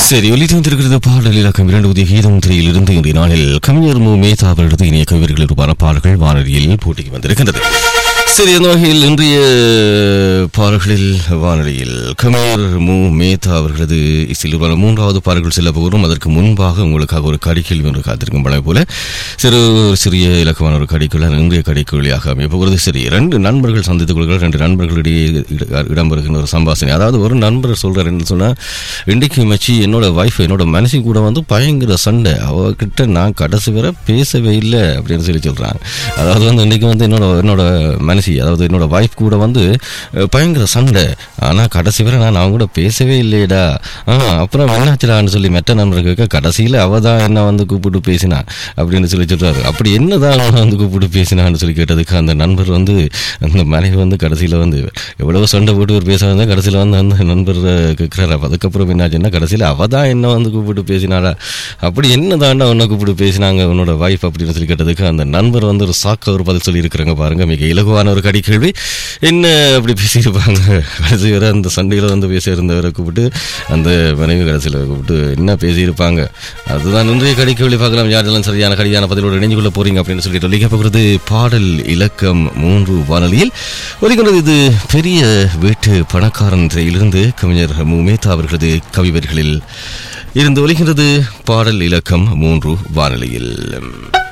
சரி ஒலி தந்திருக்கிறது பாடல் இலக்கம் இரண்டு உதய கீதம் திரையில் இருந்து இன்றைய நாளில் கவிஞர் மு மேதா அவர்களது இணைய கவிஞர்கள் உருவான பாடல்கள் வானொலியில் போட்டிக்கு வந்திருக்கின்றது சரி அந்த வகையில் இன்றைய பாடல்களில் வானொலியில் கவிஞர் மு மேதா அவர்களது இசையில் உருவான மூன்றாவது பாடல்கள் செல்ல போகிறோம் அதற்கு முன்பாக உங்களுக்காக ஒரு கடிக்கேள்வி ஒன்று காத்திருக்கும் படம் போல சிறு ஒரு சிறிய இலக்கமான ஒரு கடிக்குள்ள இன்றைய கடிக்கொழியாக அமைய போகிறது சரி ரெண்டு நண்பர்கள் சந்தித்துக் கொள்கிறார் ரெண்டு நண்பர்களிடையே இட- இடம்பெறுகின்ற ஒரு சம்பாஷணை அதாவது ஒரு நண்பர் சொல்றாரு என்ன சொன்னா இன்றைக்கு மச்சி என்னோட வைஃப் என்னோட மனசி கூட வந்து பயங்கர சண்டை அவகிட்ட நான் கடைசி வரை பேசவே இல்லை அப்படின்னு சொல்லி சொல்றாங்க அதாவது வந்து இன்னைக்கு வந்து என்னோட என்னோட மனசி அதாவது என்னோட வைஃப் கூட வந்து அஹ், பயங்கர சண்டை ஆனா கடைசி வரை நான் அவங்க கூட பேசவே இல்லையடா ஆ அப்புறம் என்னாச்சுடான்னு சொல்லி மெட்ட நண்பர் கேட்க கடைசியில அவ தான் என்ன வந்து கூப்பிட்டு பேசினா அப்படின்னு சொல்லி சொல்றாரு அப்படி என்னதான் அவன் வந்து கூப்பிட்டு பேசினான்னு சொல்லி கேட்டதுக்கு அந்த நண்பர் வந்து அந்த மனைவி வந்து கடைசியில வந்து எவ்வளவு சண்டை போட்டு ஒரு பேச வந்தா கடைசியில வந்து அந்த நண்பர் கேட்கிறாரு அப்ப அதுக்கப்புறம் என்னாச்சுன்னா கடைசியில அவ தான் என்ன வந்து கூப்பிட்டு பேசினாடா அப்படி என்னதாண்டா உன்னை கூப்பிட்டு பேசினாங்க உன்னோட வைஃப் அப்படின்னு சொல்லி கேட்டதுக்கு அந்த நண்பர் வந்து ஒரு சாக்க ஒரு பதில் சொல்லி இருக்கிறாங்க பாருங்க மிக இலகுவான ஒரு கடி கேள்வி என்ன அப்படி பேசியிருப்பாங்க கடைசி வரை அந்த சண்டையில வந்து பேச இருந்தவரை கூப்பிட்டு அந்த மனைவி கடைசியில் கூப்பிட்டு என்ன பேசியிருப்பாங்க அதுதான் இன்றைய கடி கேள்வி பார்க்கலாம் யாரெல்லாம் சரியான கடியான பதிலோடு இணைஞ்சு கொள்ள போறீங்க அப்படின்னு சொல்லிட்டு ஒலிக்க போகிறது பாடல் இலக்கம் மூன்று வானொலியில் ஒலிக்கிறது இது பெரிய வீட்டு பணக்காரன் திரையிலிருந்து கவிஞர் மு மேத்தா அவர்களது கவிவர்களில் இருந்து ஒலிக்கின்றது பாடல் இலக்கம் மூன்று வானொலியில்